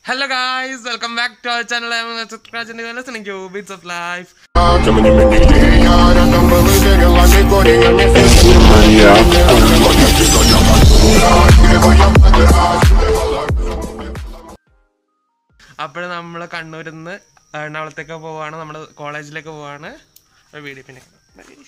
Hello guys, welcome back to our channel. I'm Subscribe and you're listening to Beats of Life. അപ്പോൾ നമ്മൾ കണ്ണൂരിൽ നിന്ന് എറണാകുളത്തേക്ക് പോവാണ് നമ്മുടെ കോളേജിലേക്ക് പോവാണ് ഒരു വീഡിയോ പിന്നെ കാണാം.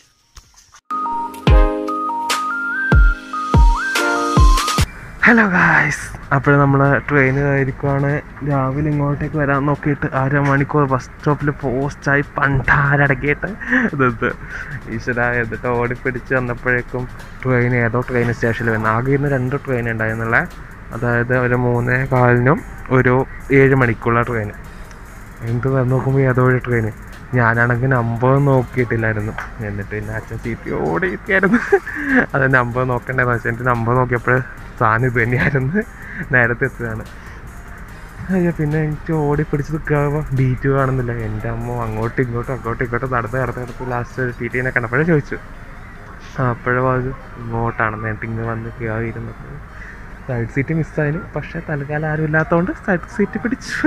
ഹലോ ഗായ്സ് അപ്പോൾ നമ്മൾ ട്രെയിൻ കയറിക്കുവാണ് രാവിലെ ഇങ്ങോട്ടേക്ക് വരാൻ നോക്കിയിട്ട് അരമണിക്കൂർ ബസ് സ്റ്റോപ്പിൽ പോസ്റ്റായി പണ്ടാരടക്കിയിട്ട് ഇത് ഈശ്വര എന്നിട്ട് ഓടിപ്പിടിച്ച് വന്നപ്പോഴേക്കും ട്രെയിൻ ഏതോ ട്രെയിൻ സ്റ്റേഷനിൽ വന്നു ആകെ ഇന്ന് രണ്ട് ട്രെയിൻ ഉണ്ടായിരുന്നുള്ള അതായത് ഒരു മൂന്നേ കാലിനും ഒരു ഏഴ് മണിക്കുള്ള ട്രെയിൻ എന്ത് വന്ന് നോക്കുമ്പോൾ ഏതോ ഒരു ട്രെയിൻ ഞാനാണെങ്കിൽ നമ്പർ നോക്കിയിട്ടില്ലായിരുന്നു എന്നിട്ട് പിന്നെ അച്ഛൻ സീറ്റ് ഓടിയിരിക്കായിരുന്നു അത് നമ്പർ നോക്കണ്ടെന്ന് വെച്ചാൽ എൻ്റെ നമ്പർ നോക്കിയപ്പോൾ സാധനം ഇത് തന്നെയായിരുന്നു നേരത്തെ എത്തുകയാണ് അയ്യോ പിന്നെ എനിക്ക് ഓടി പിടിച്ച് നിൽക്കുമ്പോൾ ബീറ്റ് കാണുന്നില്ല എൻ്റെ അമ്മ അങ്ങോട്ടും ഇങ്ങോട്ടും അങ്ങോട്ടും ഇങ്ങോട്ടും നടന്ന് നടന്ന് നടന്ന് ലാസ്റ്റ് ടി ടീനെ കണ്ടപ്പോഴേ ചോദിച്ചു അപ്പോഴും അത് ഇങ്ങോട്ടാണെന്ന് എന്നിട്ട് ഇങ്ങ് വന്ന് കയറിയിരുന്നത് സൈഡ് സീറ്റ് മിസ്സായാലും പക്ഷേ തൽക്കാലം ആരും ഇല്ലാത്തതുകൊണ്ട് സൈഡ് സീറ്റ് പിടിച്ചു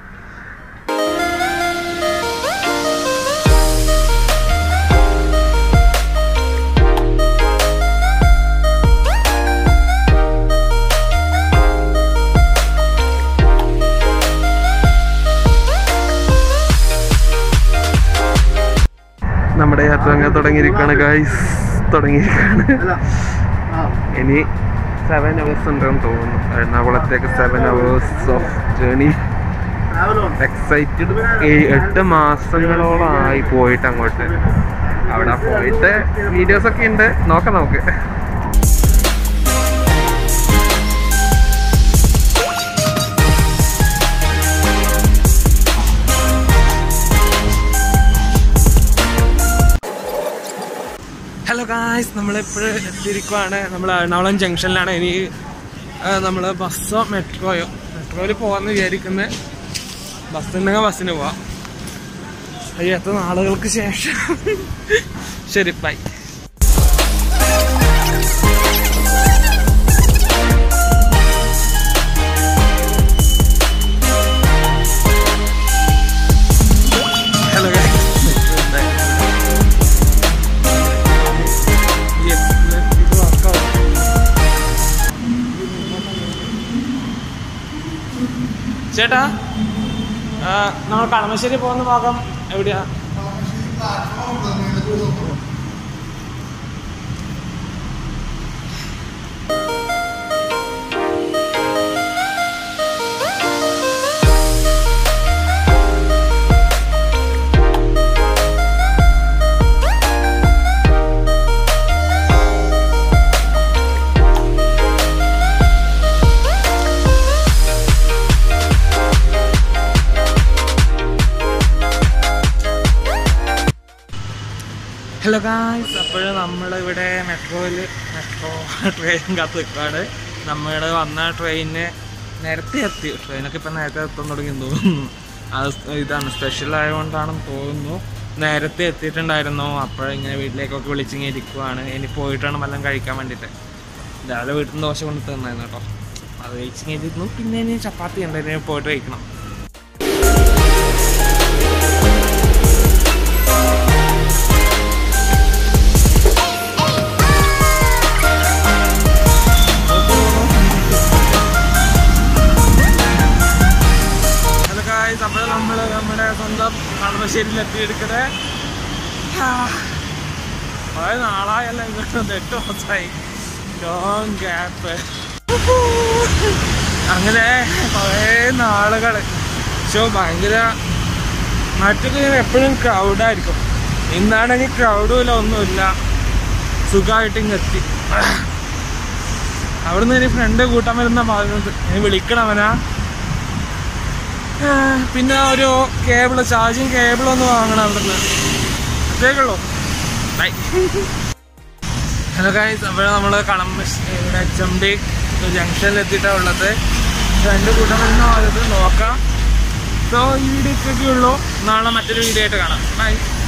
നമ്മുടെ യാത്ര അങ്ങനെ തുടങ്ങിയിരിക്കുകയാണ് ഗൈസ് തുടങ്ങിയിരിക്കുകയാണ് ഇനി സെവൻ അവേഴ്സ് ഉണ്ടെന്ന് തോന്നുന്നു എറണാകുളത്തേക്ക് seven hours of journey excited എട്ട് മാസങ്ങളോളമായി പോയിട്ട് അങ്ങോട്ട് അവിടെ പോയിട്ട് വീഡിയോസ് ഒക്കെ ഉണ്ട് നോക്കാം നമുക്ക് ഹലോ ഗായ്സ് നമ്മളിപ്പോഴും എത്തിയിരിക്കുവാണ് നമ്മൾ എറണാകുളം ജംഗ്ഷനിലാണ് ഇനി നമ്മൾ ബസ്സോ മെട്രോയോ മെട്രോയിൽ പോകാമെന്ന് വിചാരിക്കുന്നത് ബസ് ഉണ്ടെങ്കിൽ ബസ്സിന് പോവാം അയ്യോ എത്ര നാളുകൾക്ക് ശേഷം ശരി bye hello Yes, let me walk out. ചേട്ടാ ആ, നമ്മൾ കളമശ്ശേരി പോകുന്ന ഭാഗം എവിടെയാ ഹലോ ഗായ്സ് അപ്പോൾ നമ്മളിവിടെ മെട്രോയിൽ മെട്രോ ട്രെയിൻ കാത്ത് നിൽക്കുകയാണ് നമ്മൾ വന്ന ട്രെയിന് നേരത്തെ എത്തി ട്രെയിനൊക്കെ ഇപ്പം നേരത്തെ എത്താൻ തുടങ്ങി തോന്നുന്നു അത് ഇതാണ് സ്പെഷ്യൽ ആയതുകൊണ്ടാണെന്ന് തോന്നുന്നു നേരത്തെ എത്തിയിട്ടുണ്ടായിരുന്നു അപ്പോഴിങ്ങനെ വീട്ടിലേക്കൊക്കെ വിളിച്ചിങ്ങനെ ഇരിക്കുവാണ് ഇനി പോയിട്ടാണ് വല്ലതും കഴിക്കാൻ വേണ്ടിയിട്ട് രാവിലെ വീട്ടിൽ നിന്ന് ദോശ കൊണ്ട് തന്നായിരുന്നു കേട്ടോ അത് കഴിച്ചിങ്ങനെ ഇരുന്നു പിന്നെ ഇനി ചപ്പാത്തി ഉണ്ട് ഇനി പോയിട്ട് കഴിക്കണം ഹലോ ഗായ്സ് അപ്പോൾ നമ്മൾ നമ്മുടെ സ്വന്തം കളമശ്ശേരിയിൽ എത്തിയെടുക്കുന്നത് കുറേ നാളായല്ല ഇങ്ങോട്ട് എട്ട് മാസമായി ലോങ് ഗ്യാപ്പ് അങ്ങനെ കുറേ നാളുകൾ പക്ഷേ ഭയങ്കര മറ്റൊക്കെ എപ്പോഴും ക്രൗഡായിരിക്കും ഇന്നാണെങ്കിൽ ക്രൗഡും ഇല്ല ഒന്നുമില്ല സുഖമായിട്ട് ഇങ്ങ് എത്തി അവിടുന്ന് ഇനി ഫ്രണ്ട് കൂട്ടാൻ വരുന്ന പറഞ്ഞത് ഇനി വിളിക്കണവനാ ആ, പിന്നെ ഒരു കേബിള് ചാർജിങ് കേബിൾ ഒന്ന് വാങ്ങണം അവിടുന്ന് അത്രേക്കുള്ളൂ ബൈ ഹലോ ഗൈസ് അപ്പോൾ നമ്മൾ കളമശ്ശേരി എച്ച് എം ഡി ജംഗ്ഷനിൽ എത്തിയിട്ടാണ് ഉള്ളത് രണ്ട് കൂട്ടം വരുന്ന പറഞ്ഞത് നോക്കാം സോ ഈ വീഡിയോ ഇത്രയൊക്കെ ഉള്ളൂ നാളെ മറ്റൊരു വീഡിയോ ആയിട്ട് കാണാം ബൈ